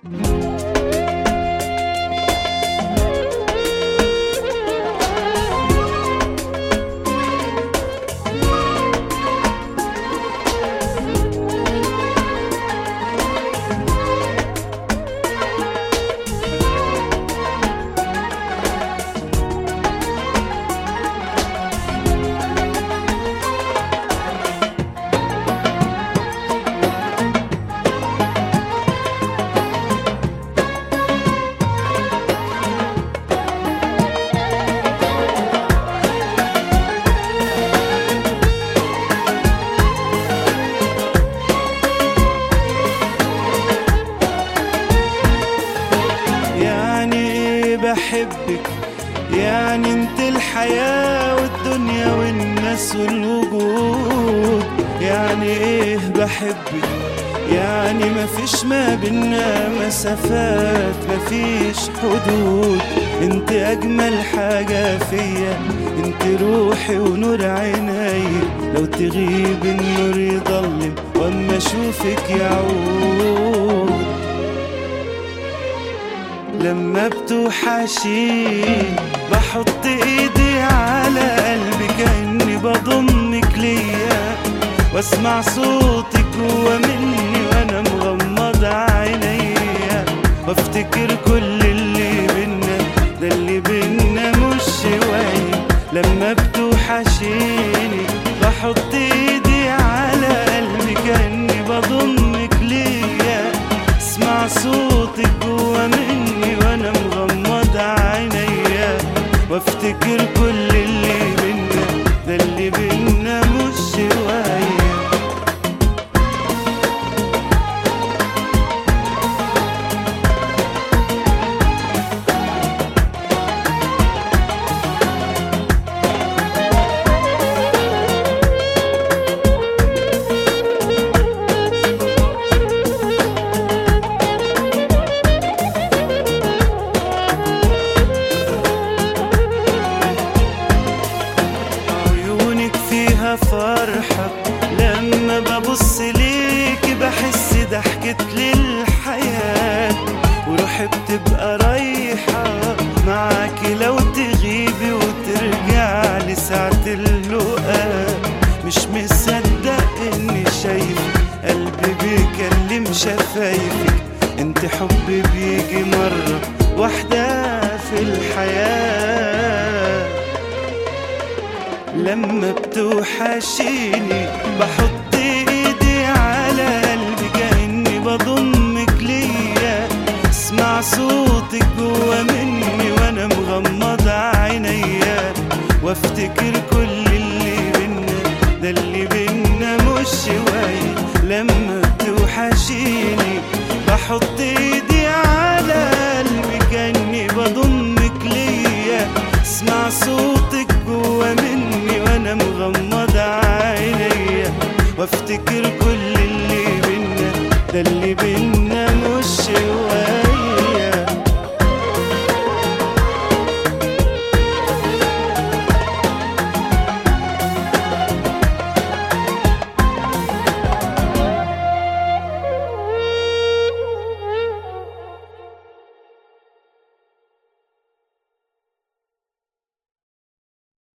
يعني ايه بحبك يعني انت الحياة والدنيا والناس والوجود يعني ايه بحبك يعني مفيش ما بينا مسافات مفيش حدود انت اجمل حاجة فيا انت روحي ونور عيني لو تغيب النور يضلم واما اشوفك يعود لما بتوحشين بحط ايدي على قلبي كأني بضمك ليا واسمع صوتك جوا مني وانا مغمض عينيا وافتكر كل اللي بينا ده اللي بينا مش شوية لما بتوحشيني بحط ايدي على قلبي كأني بضمك ليا اسمع صوتك جوا مني وانا مغمض عينيا وافتكر كل اللي بينا ده اللي بينا مش شويه عيونك فيها فرحة لما ببص ليكي بحس ضحكة للحياة وروحي بتبقى رايحة معاكي لو تغيبي وترجع لساعة اللقاء مش مصدق اني شايف قلبي بيكلم شفايفك انت حبي بيجي مرة واحدة في الحياة لما بتوحشيني بحط ايدي على قلبي كأني بضمك ليا اسمع صوتك جوا مني وانا مغمض عينيا وافتكر كل اللي بينا ده اللي بينا مش شوية لما بتوحشيني بحط ايدي على قلبي كأني بضمك ليا اسمع صوتك جوا مني وانا مغمض عينيا وافتكر كل اللي بينا ده اللي بينا